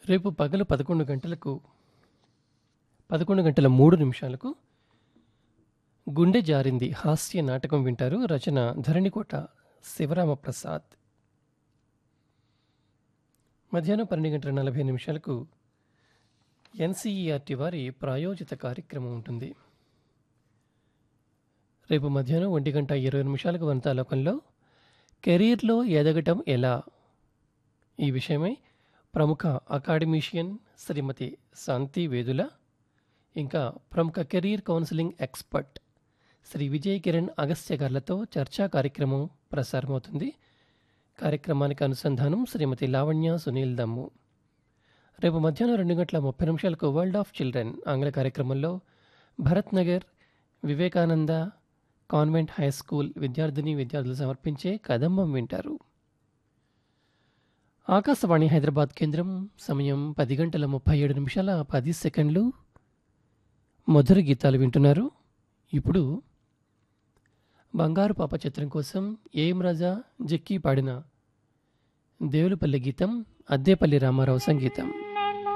రేపు పగలు పదకొండు గంటలకు పదకొండు గంటల మూడు నిమిషాలకు గుండె జారింది హాస్య నాటకం వింటారు రచన ధరణికోట శివరామ ప్రసాద్ మధ్యాహ్నం పన్నెండు గంటల నలభై నిమిషాలకు ఎన్సీఈఆర్టీ వారి ప్రాయోజిత కార్యక్రమం ఉంటుంది రేపు మధ్యాహ్నం ఒంటి గంట ఇరవై నిమిషాలకు వంతాలోకంలో కెరీర్లో ఎదగటం ఎలా ఈ విషయమై ప్రముఖ అకాడమీషియన్ శ్రీమతి శాంతి వేదుల ఇంకా ప్రముఖ career counselling expert Shri Vijay Kiran Agastya గార్లతో చర్చా కార్యక్రమం ప్రసారమవుతుంది కార్యక్రమానికి అనుసంధానం శ్రీమతి లావణ్య సునీల్ దమ్ము రేపు మధ్యాహ్నం రెండు గంటల ముప్పై నిమిషాలకు వరల్డ్ ఆఫ్ చిల్డ్రన్ ఆంగ్ల కార్యక్రమంలో Bharat Nagar Vivekananda convent high school విద్యార్థిని విద్యార్థులు సమర్పించే కదంబం వింటారు ఆకాశవాణి హైదరాబాద్ కేంద్రం సమయం పది గంటల ముప్పై ఏడు నిమిషాల పది సెకండ్లు మధుర గీతాలు వింటున్నారు ఇప్పుడు బంగారు పాప చిత్రం కోసం ఏం రాజా జక్కి పాడిన దేవులపల్లి గీతం అద్దేపల్లి రామారావు సంగీతం